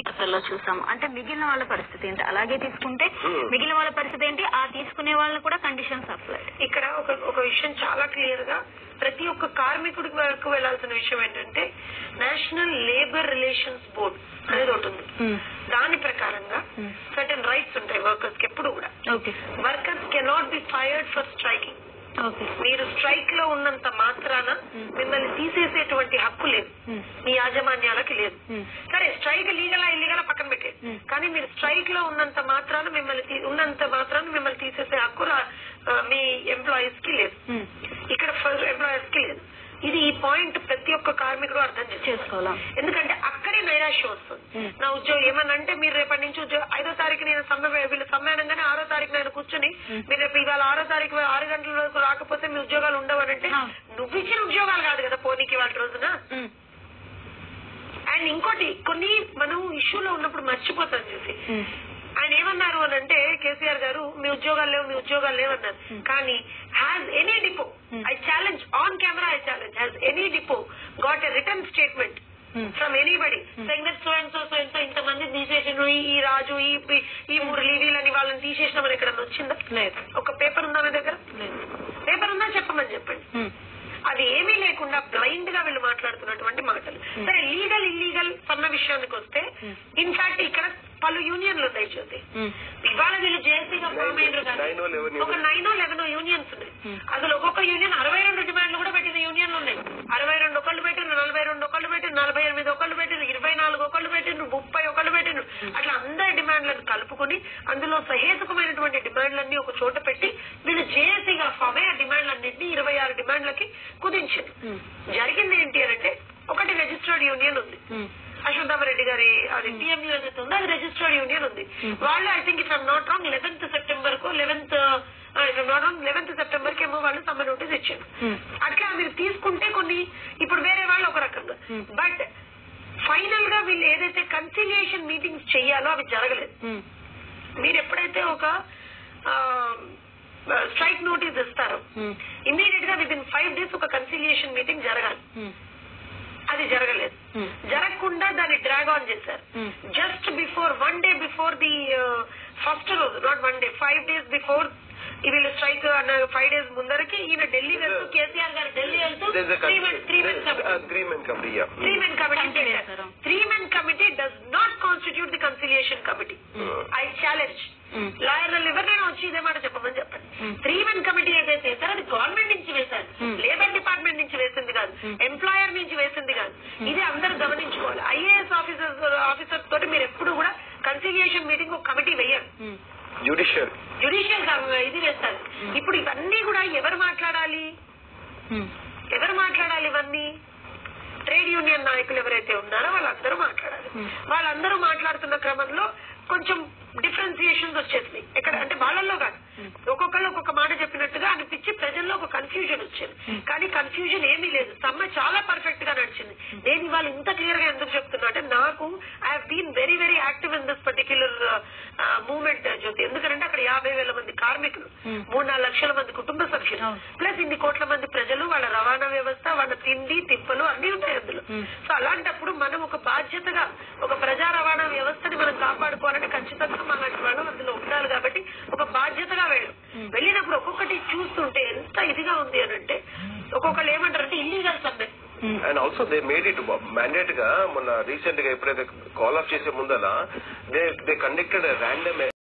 లో చూసాము అంటే మిగిలిన వాళ్ళ పరిస్థితి ఏంటి అలాగే తీసుకుంటే Hmm. మిగిలిన వాళ్ళ పరిస్థితి ఏంటి ఆ తీసుకునే వాళ్ళని కూడా కండిషన్స్ అప్లై ఇక్కడ ఒక ఒక విషయం చాలా క్లియర్ గా ప్రతి ఒక్క కార్మికుడికి వరకు వెళ్లాల్సిన విషయం ఏంటంటే నేషనల్ లేబర్ రిలేషన్స్ బోర్డ్ అనేది ఒకటి ఉంది దాని ప్రకారంగా Hmm. సర్టన్ రైట్స్ ఉంటాయి వర్కర్స్ కి ఎప్పుడు కూడా okay workers cannot be fired for striking okay మీరు స్ట్రైక్ లో ఉన్నంత మాత్రాన Hmm. మిమ్మల్ని తీసేసేటువంటి హక్కు లేదు మీ యాజమాన్యాలకి లేదు సరే స్ట్రైక్ లీగలా ఇల్లీగలా పక్కన పెట్టేది Hmm. కానీ మీరు స్ట్రైక్ లో ఉన్నంత మాత్రాన మిమ్మల్ని తీ- ఉన్నంత మాత్రాన మిమ్మల్ని తీసేసే హక్కు రా- ఆ, మీ ఎంప్లాయీస్ కి లేదు ఇక్కడ ఎంప్లాయర్స్ కి లేదు ఇది ఈ పాయింట్ ప్రతి ఒక్క కార్మికుడు అర్థం చేసుకోవాలి చేసుకోవాలా ఎందుకంటే అక్కడే నైరాశ్యం వస్తుంది Hmm. నా ఉద్యోగం ఏమనంటే మీరు రేపటి నుంచి ఉద్యోగం ఐదో తారీఖు నేను సమ్మె వీళ్ళు సమ్మేళనంగానే ఆరో తారీఖు నేను కూర్చొని Hmm. మీరు రేపు ఇవాళ ఆరో తారీఖు ఆరు గంటల వరకు రాకపోతే మీ ఉద్యోగాలు ఉండవనంటే Ah. నువ్వు ఇచ్చిన ఉద్యోగాలు కాదు కదా పోనీకి వాళ్ళ రోజున అండ్ ఇంకోటి కొన్ని మనం ఇష్యూలో ఉన్నప్పుడు మర్చిపోతాం చూసి ఆయన ఏమన్నారు అని అంటే కేసీఆర్ గారు మీ ఉద్యోగాలు లేవు మీ ఉద్యోగాలు లేవన్నారు Hmm. కానీ has any depot Hmm. I challenge on camera I challenge has any depot got a return statement from anybody saying that so and so so and so ఇంతమంది తీసేసిన ఈ ఈ రాజు ఈ ఈ- ఈ మురళి వీళ్ళని వాళ్ళని తీసేసినామని ఎక్కడ వచ్చిందా లేదు ఒక పేపర్ ఉందా మీ దగ్గర లేదు పేపర్ ఉందా చెప్పమని చెప్పండి అది ఏమీ లేకుండా బ్లైండ్ గా వీళ్ళు మాట్లాడుతున్నటువంటి మాటలు సరే లీగల్ ఇల్లీగల్ అన్న విషయానికి వస్తే Hmm. ఇన్ఫాక్ట్ ఇక్కడ పలు యూనియన్లు ఉన్నాయి జ్యోతి ఇవాళ వీళ్ళు జేసీగా ఫామ్ అయినారు కానీ Nine or eleven ఒక unions. నైన్ లెవెన్ యూనియన్స్ ఉన్నాయి Hmm. అసలు ఒక్కొక్క యూనియన్ అరవై రెండు డిమాండ్లు కూడా పెట్టిన యూనియన్లు ఉన్నాయి అరవై రెండు ఒకళ్ళు పెట్టిండ్రు నలభై రెండు ఒకళ్ళు పెట్టిండ్రు నలభై ఎనిమిది ఒకళ్ళు పెట్టిండ్రు ఇరవై నాలుగు ఒకళ్ళు పెట్టిండ్రు ముప్పై ఒకళ్ళు పెట్టిండ్రు అట్లా అందరి డిమాండ్లను కలుపుకుని అందులో సహేతుకమైనటువంటి డిమాండ్లన్నీ ఒక చోట పెట్టి వీళ్ళు జేఏసీగా ఫామ్ అయ్యి ఆ డిమాండ్లన్నింటినీ ఇరవై ఆరు డిమాండ్లకి కుదించారు జరిగింది ఏంటి అని అంటే ఒకటి రిజిస్టర్డ్ యూనియన్ ఉంది అశ్వత్థామరెడ్డి గారి అది టీఎంయూ ఏదైతే ఉందో అది రిజిస్టర్డ్ యూనియన్ ఉంది వాళ్ళు I think if I'm not wrong eleventh September కు eleventh not wrong eleventh September కి ఏమో వాళ్ళు సమ్మె నోటీస్ ఇచ్చారు అట్లా మీరు తీసుకుంటే కొన్ని ఇప్పుడు వేరే వాళ్ళు ఒక రకంగా Hmm. బట్ ఫైనల్ గా వీళ్ళు ఏదైతే కన్సిలియేషన్ మీటింగ్స్ చేయాలో అవి జరగలేదు మీరు ఎప్పుడైతే ఒక స్ట్రైక్ నోటీస్ ఇస్తారో ఇమీడియట్ గా విత్ ఇన్ ఫైవ్ డేస్ ఒక కన్సిలియేషన్ మీటింగ్ జరగాలి అది జరగలేదు జరగకుండా దాన్ని డ్రాగ్ ఆన్ చేశారు just before one day before the first రోజు not one day five days before వీళ్ళు స్ట్రైక్ అన్న ఫైవ్ డేస్ ముందరకి ఈయన ఢిల్లీ వెళ్తూ కేసీఆర్ గారు ఢిల్లీ వెళ్తూ There's a three men three men committee agreement committee, yeah. Three men committee Committee చేశారు. Three men committee does not constitute the conciliation committee I challenge లాయర్లు ఎవరినైనా వచ్చి ఇదే మాట చెప్పమని చెప్పండి Hmm. త్రీ మెన్ కమిటీ ఏదైతే వేశారో అది గవర్నమెంట్ నుంచి వేశారు Hmm. లేబర్ డిపార్ట్మెంట్ నుంచి వేసింది కాదు Hmm. ఎంప్లాయర్ నుంచి వేసింది కాదు ఇది అందరూ గమనించుకోవాలి ఐఏఎస్ ఆఫీసర్ ఆఫీసర్ తోటి మీరు ఎప్పుడు కూడా కన్సిలియేషన్ మీటింగ్ ఒక కమిటీ వేయరు Judicial. జ్యుడిషియల్ ఇది వేస్తారు Hmm. ఇప్పుడు ఇవన్నీ కూడా ఎవరు మాట్లాడాలి ఎవరు మాట్లాడాలి ఇవన్నీ ట్రేడ్ యూనియన్ నాయకులు ఎవరైతే ఉన్నారో వాళ్ళందరూ మాట్లాడాలి Hmm. వాళ్ళందరూ మాట్లాడుతున్న క్రమంలో కొంచెం డిఫరెన్సియేషన్స్ వచ్చేసినాయి ఎక్కడ అంటే వాళ్ళల్లో కాదు Hmm. ఒక్కొక్కళ్ళు ఒక్కొక్క మాట చెప్పినట్టుగా అనిపించి ప్రజల్లో ఒక కన్ఫ్యూజన్ వచ్చింది Hmm. కానీ కన్ఫ్యూజన్ ఏమీ లేదు సమ్మె చాలా పర్ఫెక్ట్ గా నడిచింది నేను ఇవాళ ఇంత క్లియర్ గా ఎందుకు చెప్తున్నా అంటే నాకు I been very very active in this particular movement Jyoti ఎందుకంటే అక్కడ యాభై వేల మంది కార్మికులు Hmm. మూడు నాలుగు లక్షల మంది కుటుంబ సభ్యులు అవును. ప్లస్ ఇన్ని కోట్ల మంది ప్రజలు వాళ్ళ రవాణా వ్యవస్థ వాళ్ళ తిండి తిప్పలు అన్ని ఉంటాయి అందులో Hmm. సో అలాంటప్పుడు మనం ఒక బాధ్యతగా ఒక ప్రజా రవాణా వ్యవస్థని మనం కాపాడుకోవాలంటే ఖచ్చితంగా మనలాంటి వాళ్ళం అందులో ఉండాలి కాబట్టి ఒక బాధ్యతగా వెళ్ళాం Hmm. వెళ్ళినప్పుడు ఒక్కొక్కటి చూస్తుంటే ఎంత ఇదిగా ఉంది అని అంటే ఒక్కొక్కరు ఏమంటారంటే ఇల్లీగల్ సమ్మె and also they made it mandate గా మొన్న రీసెంట్ గా ఎప్పుడైతే కాల్ ఆఫ్ చేసే ముందల దే దే కండక్టెడ్ ర్యాండమ్